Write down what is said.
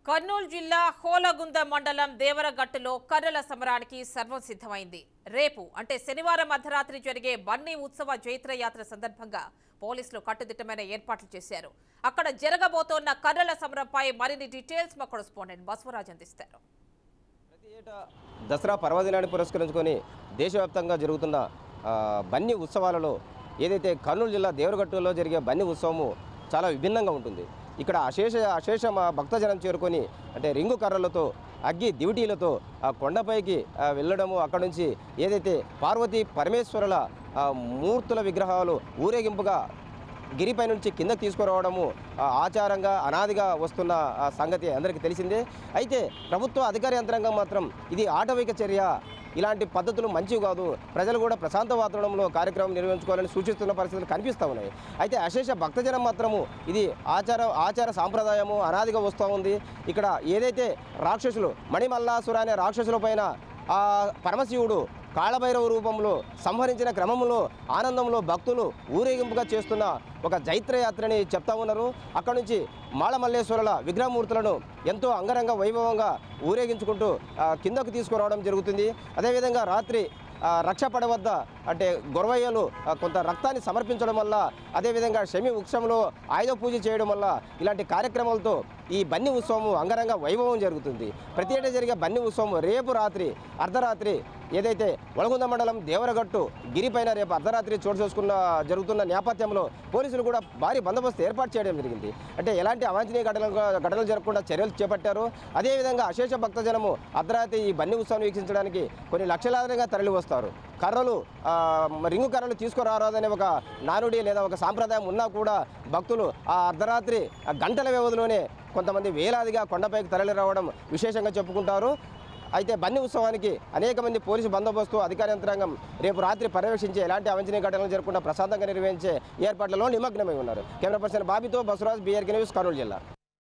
కర్నూలు జిల్లా హోలగుంద మండలం దేవరగట్టులో కర్రల సమరానికి సర్వం సిద్ధమైంది రేపు అంటే శనివారం అర్ధరాత్రి జరిగే బన్నీ ఉత్సవ జైత్రయాత్ర సందర్భంగా పోలీసులు కట్టుదిట్టమైన ఏర్పాట్లు చేశారు అక్కడ జరగబోతోన్న కర్రల సమరంపై మరిన్ని డీటెయిల్స్ మా కొరస్పాండెంట్ బసవరాజ్ అందిస్తారు ప్రతి ఏటా దసరా పర్వదినాన్ని పురస్కరించుకొని దేశవ్యాప్తంగా జరుగుతున్న ఆ, బన్నీ ఉత్సవాలలో ఏదైతే కర్నూలు జిల్లా దేవరగట్టులో జరిగే బన్నీ ఉత్సవము చాలా విభిన్నంగా ఉంటుంది ఇక్కడ అశేష అశేష మా భక్తజనం చేరుకొని అంటే రింగు కర్రలతో అగ్గి దివిటీలతో ఆ కొండపైకి ఆ, వెళ్ళడము అక్కడ నుంచి ఏదైతే పార్వతీ పరమేశ్వరుల ఆ, మూర్తుల విగ్రహాలు ఊరేగింపుగా గిరిపై నుంచి కిందకి తీసుకురావడము ఆ, ఆచారంగా అనాదిగా వస్తున్న ఆ, సంగతి అందరికీ తెలిసిందే అయితే ప్రభుత్వ అధికార యంత్రాంగం మాత్రం ఇది ఆటవిక చర్య ఇలాంటి పద్ధతులు మంచివి కాదు ప్రజలు కూడా ప్రశాంత వాతావరణంలో కార్యక్రమం నిర్వహించుకోవాలని సూచిస్తున్న పరిస్థితులు కనిపిస్తూ ఉన్నాయి అయితే అశేష భక్తజనం మాత్రము ఇది ఆచార ఆచార సాంప్రదాయము అనాదిగా వస్తూ ఉంది ఇక్కడ ఏదైతే రాక్షసులు మణిమల్లాసుర అనే రాక్షసుల పైన ఆ పరమశివుడు కాళభైరవ రూపంలో సంహరించిన క్రమంలో ఆనందంలో భక్తులు ఊరేగింపుగా చేస్తున్న ఒక జైత్రయాత్రని చెప్తా ఉన్నారు అక్కడ నుంచి మాళమల్లేశ్వరుల విగ్రహమూర్తులను ఎంతో అంగరంగ వైభవంగా ఊరేగించుకుంటూ ఆ, కిందకు తీసుకురావడం జరుగుతుంది అదేవిధంగా రాత్రి ఆ, రక్షపడ వద్ద అంటే గొరవయ్యలు ఆ, కొంత రక్తాన్ని సమర్పించడం వల్ల అదేవిధంగా శమి వృక్షంలో ఆయుధ పూజ చేయడం వల్ల ఇలాంటి కార్యక్రమాలతో ఈ బన్ని ఉత్సవం అంగరంగ వైభవం జరుగుతుంది ప్రతి ఏటా జరిగే బన్ని ఉత్సవం రేపు రాత్రి అర్ధరాత్రి ఏదైతే వలగుంద మండలం దేవరగట్టు గిరిపైన రేపు అర్ధరాత్రి చోటు చేసుకున్న జరుగుతున్న నేపథ్యంలో పోలీసులు కూడా భారీ బందోబస్తు ఏర్పాటు చేయడం జరిగింది అంటే ఎలాంటి అవాంఛనీయ ఘటనలు ఘటనలు జరగకుండా చర్యలు చేపట్టారు అదేవిధంగా అశేష భక్తజనము అర్ధరాత్రి ఈ బన్ని ఉత్సవం వీక్షించడానికి కొన్ని లక్షలాదిగా తరలి వస్తారు కర్రలు ఆ, రింగు కర్రలు తీసుకురారాదనే ఒక నానుడి లేదా ఒక సాంప్రదాయం ఉన్నా కూడా భక్తులు ఆ అర్ధరాత్రి ఆ గంటల వ్యవధిలోనే కొంతమంది వేలాదిగా కొండపైకి తరలి రావడం విశేషంగా చెప్పుకుంటారు అయితే బన్ని ఉత్సవానికి అనేక మంది పోలీసు బందోబస్తు అధికార యంత్రాంగం రేపు రాత్రి పర్యవేక్షించి ఎలాంటి అవంచనీయ ఘటనలు జరగకుండా ప్రశాంతంగా నిర్వహించే ఏర్పాట్లలో నిమగ్నమై ఉన్నారు కెమెరా పర్సన్ బాబీతో బసవరాజ్ బీఆర్కి న్యూస్ కర్నూలు జిల్లా